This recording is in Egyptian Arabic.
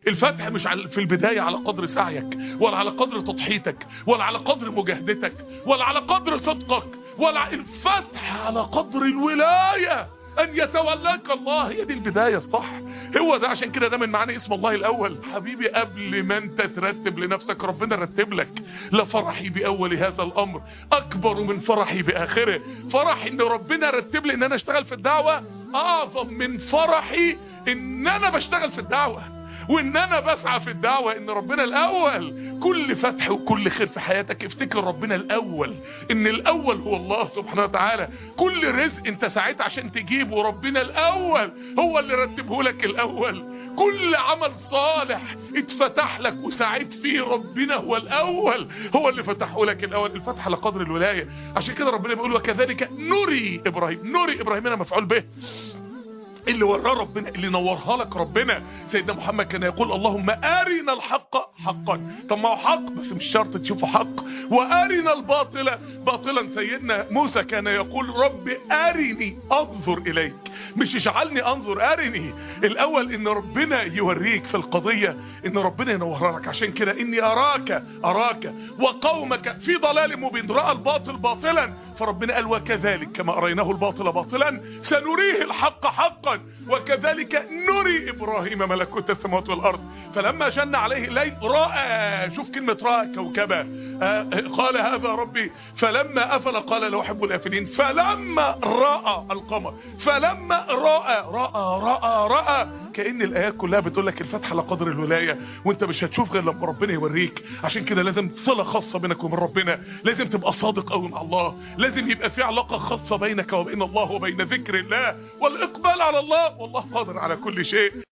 الفتح مش على في البداية على قدر سعيك ولا على قدر تضحيتك ولا على قدر مجاهدتك ولا على قدر صدقك ولا الفتح على قدر الولاية ان يتولاك الله هي دي البداية الصح هو ده عشان كده ده من معنى اسم الله الاول حبيبي قبل ما انت ترتب لنفسك ربنا رتب لك لفرحي باول هذا الامر اكبر من فرحي باخره فرح ان ربنا رتب لي ان انا اشتغل في الدعوة اعظم من فرحي ان انا بشتغل في الدعوة وان انا بسعى في الدعوة ان ربنا الاول كل فتح وكل خير في حياتك افتكر ربنا الاول ان الاول هو الله سبحانه وتعالى كل رزق انت سعيت عشان تجيبه ربنا الاول هو اللي رتبه لك الاول كل عمل صالح اتفتح لك وسعيت فيه ربنا هو الاول هو اللي فتحه لك الاول الفتح على قدر الولاية عشان كده ربنا بيقول وكذلك نري ابراهيم نري ابراهيم انا مفعول به اللي وراه ربنا اللي نورها لك ربنا سيدنا محمد كان يقول اللهم ارنا الحق حقا طب ما هو حق بس مش شرط تشوفه حق وارنا الباطل باطلا سيدنا موسى كان يقول رب ارني انظر اليك مش اجعلني انظر ارني الاول ان ربنا يوريك في القضية ان ربنا ينورها لك عشان كده اني اراك اراك وقومك في ضلال مبين راى الباطل باطلا فربنا قال وكذلك كما اريناه الباطل باطلا سنريه الحق حقا وكذلك نري ابراهيم ملكوت السماوات والارض فلما جن عليه الليل راى شوف كلمه راى كوكبه آه قال هذا ربي فلما افل قال لا احب الافلين فلما راى القمر فلما راى راى راى راى كأن الآيات كلها بتقول لك الفتح على قدر الولاية وانت مش هتشوف غير لما ربنا يوريك عشان كده لازم صلة خاصة بينك وبين ربنا لازم تبقى صادق قوي مع الله لازم يبقى في علاقة خاصة بينك وبين الله وبين ذكر الله والإقبال على الله والله قادر على كل شيء